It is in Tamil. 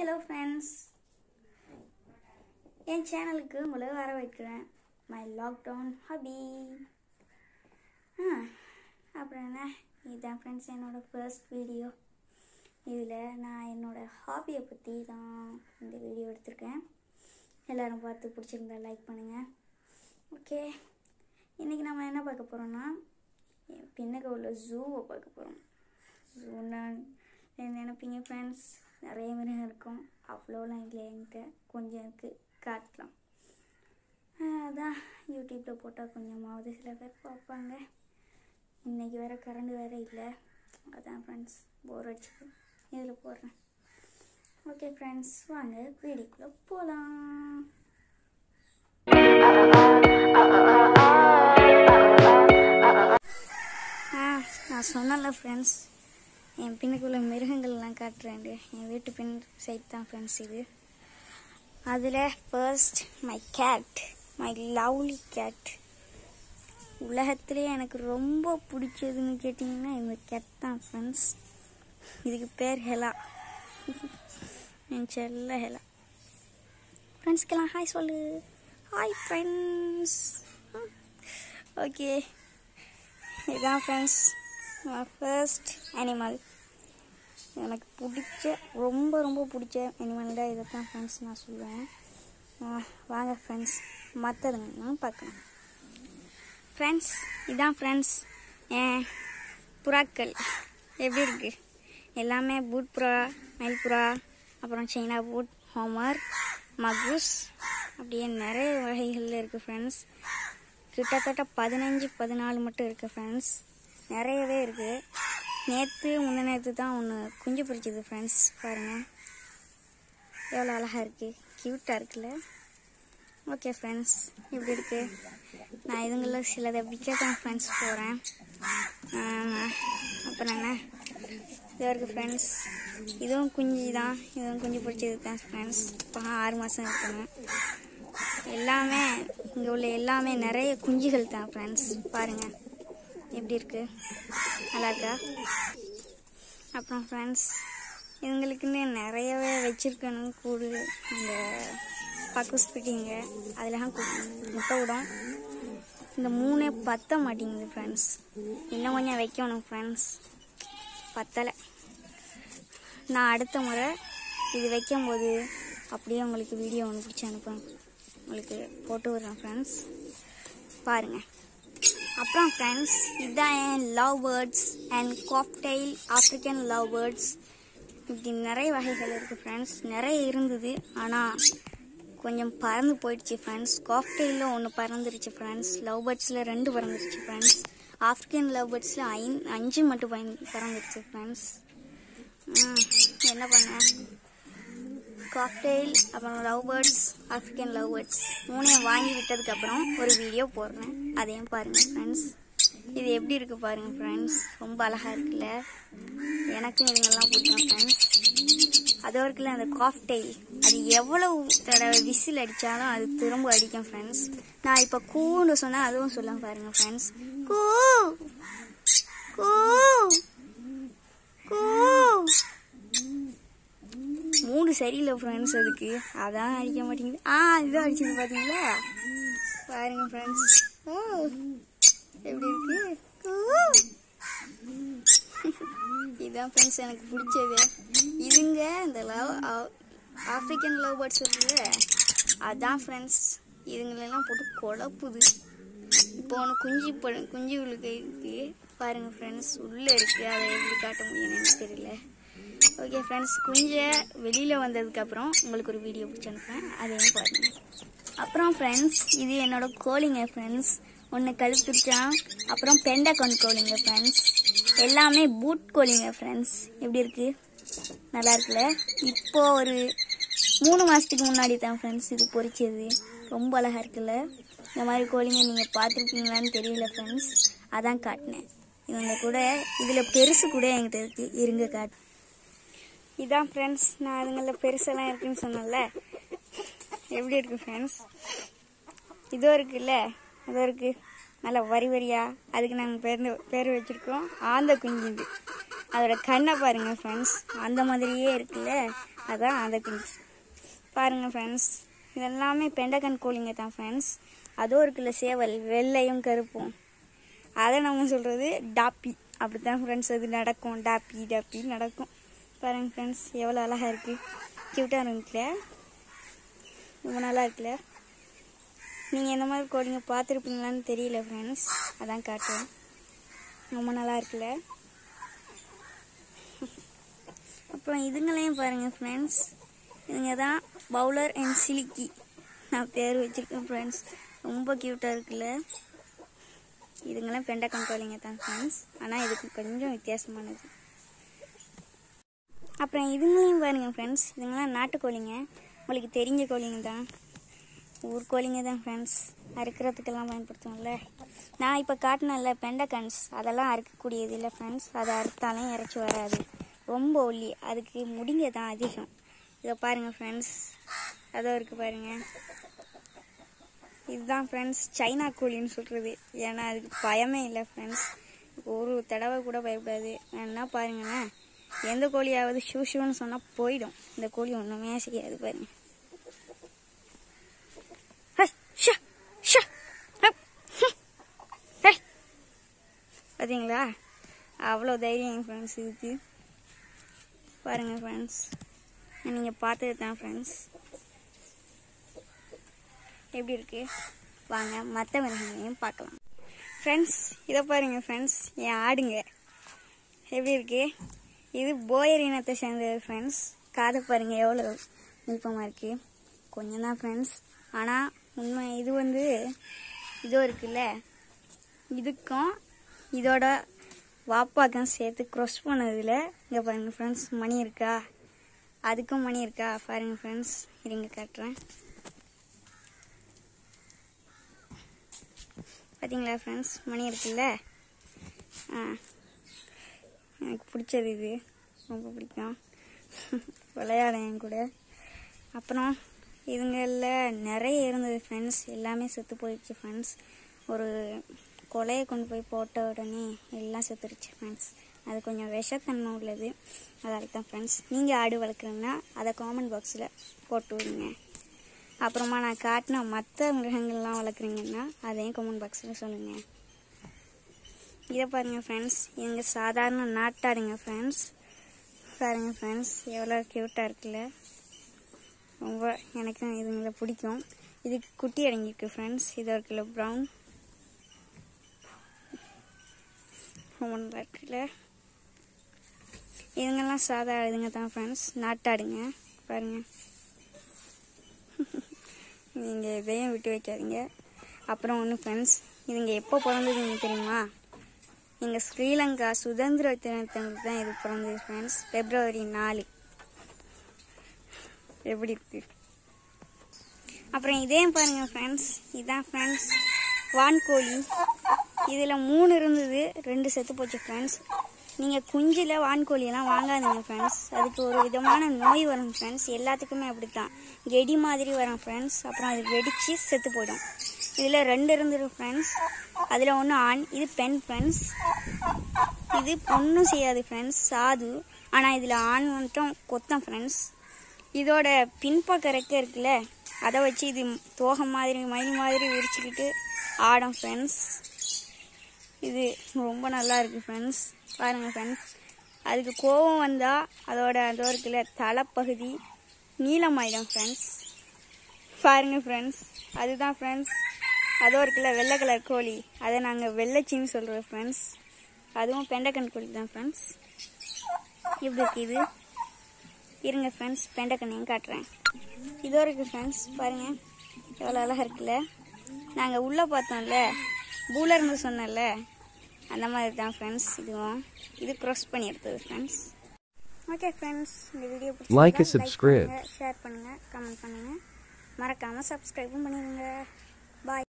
ஹலோ ஃப்ரெண்ட்ஸ் என் சேனலுக்கு உங்களை வர வைக்கிறேன் மை லாக்டவுன் ஹபி ஆ அப்புறம் என்ன இதுதான் ஃப்ரெண்ட்ஸ் என்னோட ஃபர்ஸ்ட் வீடியோ இதில் நான் என்னோட ஹாபியை பற்றி தான் இந்த வீடியோ எடுத்திருக்கேன் எல்லோரும் பார்த்து பிடிச்சிருந்தா லைக் பண்ணுங்கள் ஓகே இன்றைக்கி நம்ம என்ன பார்க்க போகிறோம்னா என் பின்னக்க உள்ள ஜூவை பார்க்க போகிறோம் ஜூன்னா நினைப்பீங்க ஃப்ரெண்ட்ஸ் நிறைய மிருகம் இருக்கும் அவ்வளோலாம் இல்லை என்கிட்ட கொஞ்சம் இருக்குது காட்டலாம் ஆஹ் அதான் யூடியூப்பில் போட்டால் கொஞ்சமாவது சில பேர் பார்ப்பாங்க இன்றைக்கி வேறு கரண்ட் வேறு இல்லை அதான் ஃப்ரெண்ட்ஸ் போர் அடிச்சுது இதில் போடுறேன் ஓகே ஃப்ரெண்ட்ஸ் வாங்க வீடியோக்குள்ளே போகலாம் ஆ நான் சொன்னல ஃப்ரெண்ட்ஸ் என் பின்னுக்குள்ள மிருகங்கள்லாம் காட்டுறேன் என் வீட்டு பின் சைட் தான் ஃப்ரெண்ட்ஸ் இது அதில் first my cat my lovely cat உலகத்திலே எனக்கு ரொம்ப பிடிச்சதுன்னு கேட்டிங்கன்னா இந்த கேட் தான் ஃப்ரெண்ட்ஸ் இதுக்கு பேர் ஹெலா என் செல்ல ஹெலா ஃப்ரெண்ட்ஸ்க்கெல்லாம் ஹாய் சொல்லு ஹாய் ஃப்ரெண்ட்ஸ் ஓகே இதுதான் ஃப்ரெண்ட்ஸ் ஃபர்ஸ்ட் அனிமல் எனக்கு பிடிச்ச ரொம்ப ரொம்ப பிடிச்ச அனிமல் தான் இதை தான் ஃப்ரெண்ட்ஸ் நான் சொல்லுவேன் ஆ, வாங்க ஃப்ரெண்ட்ஸ் மற்றதுங்க பார்க்கலாம் ஃப்ரெண்ட்ஸ் இதான் ஃப்ரெண்ட்ஸ் என் புறாக்கள் எப்படி இருக்கு எல்லாமே பூட் புறா மயில் புறா அப்புறம் சைனா பூட் ஹோமர் மகுஸ் அப்படியே நிறைய வகைகள் இருக்குது ஃப்ரெண்ட்ஸ் கிட்டத்தட்ட பதினஞ்சு பதினாலு மட்டும் இருக்குது ஃப்ரெண்ட்ஸ் நிறையவே இருக்குது நேற்று முந்தின நேற்று தான் ஒன்று குஞ்சு பிடிச்சது ஃப்ரெண்ட்ஸ் பாருங்கள் எவ்வளோ அழகாக இருக்குது க்யூட்டாக இருக்குல்ல ஓகே ஃப்ரெண்ட்ஸ் இப்படி இருக்குது நான் இதுங்களில் சிலதை விற்க தான் ஃப்ரெண்ட்ஸ் போகிறேன் அப்புறம் என்ன இது இருக்குது ஃப்ரெண்ட்ஸ் இதுவும் குஞ்சு தான் இதுவும் குஞ்சு பிடிச்சது தான் ஃப்ரெண்ட்ஸ் இப்போ ஆறு மாதம் இருக்குங்க எல்லாமே இங்கே உள்ள எல்லாமே நிறைய குஞ்சுகள் தான் ஃப்ரெண்ட்ஸ் பாருங்கள் எப்படி இருக்கு நல்லா இருக்கா அப்புறம் ஃப்ரெண்ட்ஸ் இவங்களுக்குன்னு நிறையவே வச்சுருக்கணும் கூடு அந்த பக்குஸ் பிட்டிங்க அதெல்லாம் கு- முட்டை விடும் இந்த மூணே பத்த மாட்டேங்குது ஃப்ரெண்ட்ஸ் இன்னும் கொஞ்சம் வைக்கணும் ஃப்ரெண்ட்ஸ் பத்தலை நான் அடுத்த முறை இது வைக்கும்போது அப்படியே உங்களுக்கு வீடியோ ஒன்று பிடிச்சி அனுப்புறேன் உங்களுக்கு போட்டு விடுறேன் ஃப்ரெண்ட்ஸ் பாருங்கள் அப்புறம் ஃப்ரெண்ட்ஸ் இதுதான் என் love birds and cockatiel African love birds இப்படி நிறைய வகைகள் இருக்குது ஃப்ரெண்ட்ஸ் நிறைய இருந்தது ஆனால் கொஞ்சம் பறந்து போயிடுச்சு ஃப்ரெண்ட்ஸ் காக்டெயிலில் ஒன்று பறந்துருச்சு ஃப்ரெண்ட்ஸ் லவ் பேர்ட்ஸில் ரெண்டு பறந்துருச்சு ஃப்ரெண்ட்ஸ் ஆஃப்ரிக்கன் லவ் பேர்ட்ஸில் ஐ அஞ்சு மட்டும் பயன் பறந்துருச்சு ஃப்ரெண்ட்ஸ் என்ன பண்ணேன் காக்டெயில் அப்புறம் love birds African love birds மூணையும் வாங்கி விட்டதுக்கப்புறம் ஒரு வீடியோ போடுறேன் அதையும் பாருங்கள் ஃப்ரெண்ட்ஸ் இது எப்படி இருக்கு பாருங்க ஃப்ரெண்ட்ஸ் ரொம்ப அழகா இருக்குல்ல எனக்கும் இதுங்கெல்லாம் பிடிக்கும் ஃப்ரெண்ட்ஸ் அதோ இருக்குல்ல அந்த காஃப்டெயில் அது எவ்வளவு தடவை விசில் அடித்தாலும் அது திரும்ப அடிக்கும் ஃப்ரெண்ட்ஸ் நான் இப்போ கூன்னு சொன்னால் அதுவும் சொல்ல பாருங்க ஃப்ரெண்ட்ஸ் கூ கூ கூ மூடு சரியில்லை ஃப்ரெண்ட்ஸ் அதுக்கு அதான் அடிக்க மாட்டேங்குது ஆ இதுதான் அடிச்சது பார்த்தீங்களா பாருங்க ஃப்ரெண்ட்ஸ் ஓ எப்படி இருக்கு கூ. இதுதான் ஃப்ரெண்ட்ஸ் எனக்கு பிடிச்சது இதுங்க இந்த லவ் ஆஃப்ரிக்கன் லவ் பேர்ட்ஸ் இருக்குல்ல அதான் ஃப்ரெண்ட்ஸ் இதுங்களெல்லாம் போட்டு குழப்புது இப்போ ஒன்று குஞ்சு ப- குஞ்சு உளுக்கு இருக்கு பாருங்க ஃப்ரெண்ட்ஸ் உள்ளே இருக்கு அதை எப்படி காட்ட முடியும்னு எனக்கு தெரியல ஓகே ஃப்ரெண்ட்ஸ் குஞ்சை வெளியில் வந்ததுக்கப்புறம் உங்களுக்கு ஒரு வீடியோ பிடிச்சி அனுப்புறேன் அதையும் பாருங்க அப்புறம் ஃப்ரெண்ட்ஸ் இது என்னோட கோழிங்க ஃப்ரெண்ட்ஸ் ஒன்று கழுத்துருச்சான் அப்புறம் பெண்டக்கொன் கோழிங்க ஃப்ரெண்ட்ஸ் எல்லாமே பூட் கோழிங்க ஃப்ரெண்ட்ஸ் எப்படி இருக்கு நல்லா இருக்குல்ல இப்போ ஒரு மூணு மாதத்துக்கு முன்னாடி தான் ஃப்ரெண்ட்ஸ் இது பொரிச்சது ரொம்ப அழகா இருக்குல்ல இந்த மாதிரி கோழிங்க நீங்கள் பார்த்துருக்கீங்களான்னு தெரியல ஃப்ரெண்ட்ஸ் அதான் காட்டினேன் இவங்க கூட இதில் பெருசு கூட என்கிட்ட இருக்கு இருங்க காட்டு இதான் ஃப்ரெண்ட்ஸ் நான் அதுங்களில் பெருசெல்லாம் இருக்குன்னு சொன்னேன்ல எப்படி இருக்கு ஃப்ரெண்ட்ஸ் இதோ இருக்குல்ல அதோ இருக்கு நல்லா வரி வரியா அதுக்கு நாங்கள் பேர் பேர் வச்சுருக்கோம் ஆந்த குஞ்சு இது அதோட கண்ணை பாருங்க ஃப்ரெண்ட்ஸ் அந்த மாதிரியே இருக்குல்ல அதான் அந்த குஞ்சு பாருங்க ஃப்ரெண்ட்ஸ் இதெல்லாமே பெண்டகன் கோழிங்க தான் ஃப்ரெண்ட்ஸ் அதுவும் இருக்குல்ல சேவல் வெள்ளையும் கருப்பும் அதை நம்ம சொல்கிறது டாப்பி அப்படி தான் ஃப்ரெண்ட்ஸ் அது நடக்கும் டாப்பி டாப்பி நடக்கும் பாருங்க ஃப்ரெண்ட்ஸ் எவ்வளோ அழகாக இருக்குது க்யூட்டாக இருக்குல்ல ரொம்ப நல்லா இருக்குல்ல நீங்கள் இந்த மாதிரி கோழிங்க பார்த்துருப்பீங்களான்னு தெரியல ஃப்ரெண்ட்ஸ் அதான் காட்டுறேன் ரொம்ப நல்லா இருக்குல்ல அப்புறம் இதுங்களையும் பாருங்கள் ஃப்ரெண்ட்ஸ் இதுங்க தான் பவுலர் அண்ட் சிலிக்கி நான் பேர் வச்சுருக்கேன் ஃப்ரெண்ட்ஸ் ரொம்ப க்யூட்டாக இருக்குல்ல இதுங்கெல்லாம் பெண்டக்கம் கோழிங்க தான் ஃப்ரெண்ட்ஸ் ஆனால் இதுக்கு கொஞ்சம் வித்தியாசமானது அப்புறம் இதுங்களையும் பாருங்க ஃப்ரெண்ட்ஸ் இதுங்கெல்லாம் நாட்டுக்கோழிங்க உங்களுக்கு தெரிஞ்ச கோழிங்க தான் ஊர் கோழிங்க தான் ஃப்ரெண்ட்ஸ் அறுக்கிறதுக்கெல்லாம் பயன்படுத்துவோம்ல நான் இப்போ காட்டினேன்ல பெண்டக்கன்ஸ் அதெல்லாம் அறுக்கக்கூடியது இல்லை ஃப்ரெண்ட்ஸ் அதை அறுத்தாலும் இறச்சி வராது ரொம்ப ஒல்லி அதுக்கு முடிங்க தான் அதிகம் இதை பாருங்கள் ஃப்ரெண்ட்ஸ் அதோ இருக்குது பாருங்கள் இதுதான் ஃப்ரெண்ட்ஸ் சைனா கோழின்னு சொல்கிறது ஏன்னா அதுக்கு பயமே இல்லை ஃப்ரெண்ட்ஸ் ஒரு தடவை கூட பயப்படாது என்ன பாருங்களேன் எந்த கோழியாவது ஷூ ஷூன்னு சொன்னால் போயிடும் இந்த கோழி ஒன்றுமே செய்யாது பாருங்க ஹை, ஷா, ஷா, ஹப், ஹம், ஹை. பார்த்தீங்களா அவ்வளோ தைரியம் ஃப்ரெண்ட்ஸ் இதுக்கு பாருங்கள் ஃப்ரெண்ட்ஸ் நீங்கள் பார்த்தது தான் ஃப்ரெண்ட்ஸ் எப்படி இருக்கு வாங்க மற்ற மிருகங்களையும் பார்க்கலாம் ஃப்ரெண்ட்ஸ் இதை பாருங்க ஃப்ரெண்ட்ஸ் என் ஆடுங்க எப்படி இருக்கு இது போயர் இனத்தை சேர்ந்தது ஃப்ரெண்ட்ஸ் காதை பாருங்க எவ்வளோ விருப்பமாக இருக்கு கொஞ்சம் தான் ஃப்ரெண்ட்ஸ் ஆனால் உண்மை இது வந்து இதோ இருக்குல்ல இதுக்கும் இதோட வாப்பாக்கும் சேர்த்து க்ரொஸ் பண்ணதில் இங்கே பாருங்க ஃப்ரெண்ட்ஸ் மணி இருக்கா அதுக்கும் மணி இருக்கா பாருங்க ஃப்ரெண்ட்ஸ் இருங்க காட்டுறேன் பார்த்தீங்களா ஃப்ரெண்ட்ஸ் மணி இருக்குல்ல ஆ எனக்கு பிடிச்சது இது ரொம்ப பிடிக்கும் விளையாட என் கூட அப்புறம் இதுங்களில் நிறைய இருந்தது ஃப்ரெண்ட்ஸ் எல்லாமே செத்து போயிடுச்சு ஃப்ரெண்ட்ஸ் ஒரு கொலையை கொண்டு போய் போட்ட உடனே எல்லாம் செத்துருச்சு ஃப்ரெண்ட்ஸ் அது கொஞ்சம் விஷத்தன்மை உள்ளது அதால் தான் ஃப்ரெண்ட்ஸ் நீங்கள் ஆடு வளர்க்குறீங்கன்னா அதை காமெண்ட் பாக்ஸில் போட்டு விடுங்க அப்புறமா நான் காட்டின மற்ற மிருகங்கள்லாம் வளர்க்குறீங்கன்னா அதையும் கமெண்ட் பாக்ஸில் சொல்லுங்கள் இதை பாருங்கள் ஃப்ரெண்ட்ஸ் இவங்க சாதாரண நாட்டாடுங்க ஃப்ரெண்ட்ஸ் பாருங்க ஃப்ரெண்ட்ஸ் எவ்வளோ க்யூட்டாக இருக்குல்ல ரொம்ப எனக்கும் இதுங்களை பிடிக்கும் இதுக்கு குட்டி அடங்கியிருக்கு ஃப்ரெண்ட்ஸ் இது ஒரு கிலோ ப்ரௌன் ரொம்ப நல்லா இருக்குல்ல இதுங்கெல்லாம் சாதா இதுங்க தான் ஃப்ரெண்ட்ஸ் நாட்டாடுங்க பாருங்கள் நீங்கள் இதையும் விட்டு வைக்காதீங்க அப்புறம் ஒன்று ஃப்ரெண்ட்ஸ் இதுங்க எப்போ பிறந்ததுங்க தெரியுமா எங்கள் ஸ்ரீலங்கா சுதந்திர தினத்தன்று தான் இது பிறந்தது ஃப்ரெண்ட்ஸ் பிப்ரவரி நாலு எப்படி இருக்கு அப்புறம் இதையும் பாருங்கள் ஃப்ரெண்ட்ஸ் இதான் ஃப்ரெண்ட்ஸ் வான்கோழி இதில் மூணு இருந்தது ரெண்டு செத்து போச்சு ஃப்ரெண்ட்ஸ் நீங்கள் குஞ்சில் வான்கோழியெல்லாம் வாங்காதீங்க ஃப்ரெண்ட்ஸ் அதுக்கு ஒரு விதமான நோய் வரும் ஃப்ரெண்ட்ஸ் எல்லாத்துக்குமே அப்படித்தான் கெடி மாதிரி வரும் ஃப்ரெண்ட்ஸ் அப்புறம் அது வெடித்து செத்து போயிடும் இதில் ரெண்டு இருந்துடும் ஃப்ரெண்ட்ஸ் அதில் ஒன்று ஆண் இது பெண் ஃப்ரெண்ட்ஸ் இது ஒன்றும் செய்யாது ஃப்ரெண்ட்ஸ் சாது ஆனால் இதில் ஆண் மட்டும் கொத்தம் ஃப்ரெண்ட்ஸ் இதோட பின்பக்க ரெக்கை இருக்குல்ல அதை வச்சு இது தோகை மாதிரி மயில் மாதிரி விரிச்சுக்கிட்டு ஆடும் ஃப்ரெண்ட்ஸ் இது ரொம்ப நல்லா இருக்கு ஃப்ரெண்ட்ஸ் பாருங்கள் ஃப்ரெண்ட்ஸ் அதுக்கு கோபம் வந்தால் அதோட அதோ இருக்குல்ல தலைப்பகுதி நீளமாயிடும் ஃப்ரெண்ட்ஸ் பாருங்க ஃப்ரெண்ட்ஸ் அதுதான் ஃப்ரெண்ட்ஸ் அதோ இருக்குல்ல வெள்ளை கலர் கோழி அதை நாங்கள் வெள்ளைச்சின்னு சொல்கிறோம் ஃப்ரெண்ட்ஸ் அதுவும் பெண்டக்கன் கோழி தான் ஃப்ரெண்ட்ஸ் எப்படி இருக்கு இது இருங்க ஃப்ரெண்ட்ஸ் பெண்டக்கண்ணையும் காட்டுறேன் இதோ இருக்குது ஃப்ரெண்ட்ஸ் பாருங்கள் எவ்வளோ அழகாக இருக்குல்ல நாங்கள் உள்ளே பார்த்தோம்ல பூலர்னு சொன்னேன்ல அந்த மாதிரி தான் ஃப்ரெண்ட்ஸ் இதுவும் இது க்ராஸ் பண்ணி எடுத்தது ஃப்ரெண்ட்ஸ் ஓகே ஃப்ரெண்ட்ஸ் இந்த video Like and subscribe. Share பண்ணுங்கள் கமெண்ட் பண்ணுங்கள் மறக்காமல் சப்ஸ்கிரைபும் பண்ணிடுங்க பாய்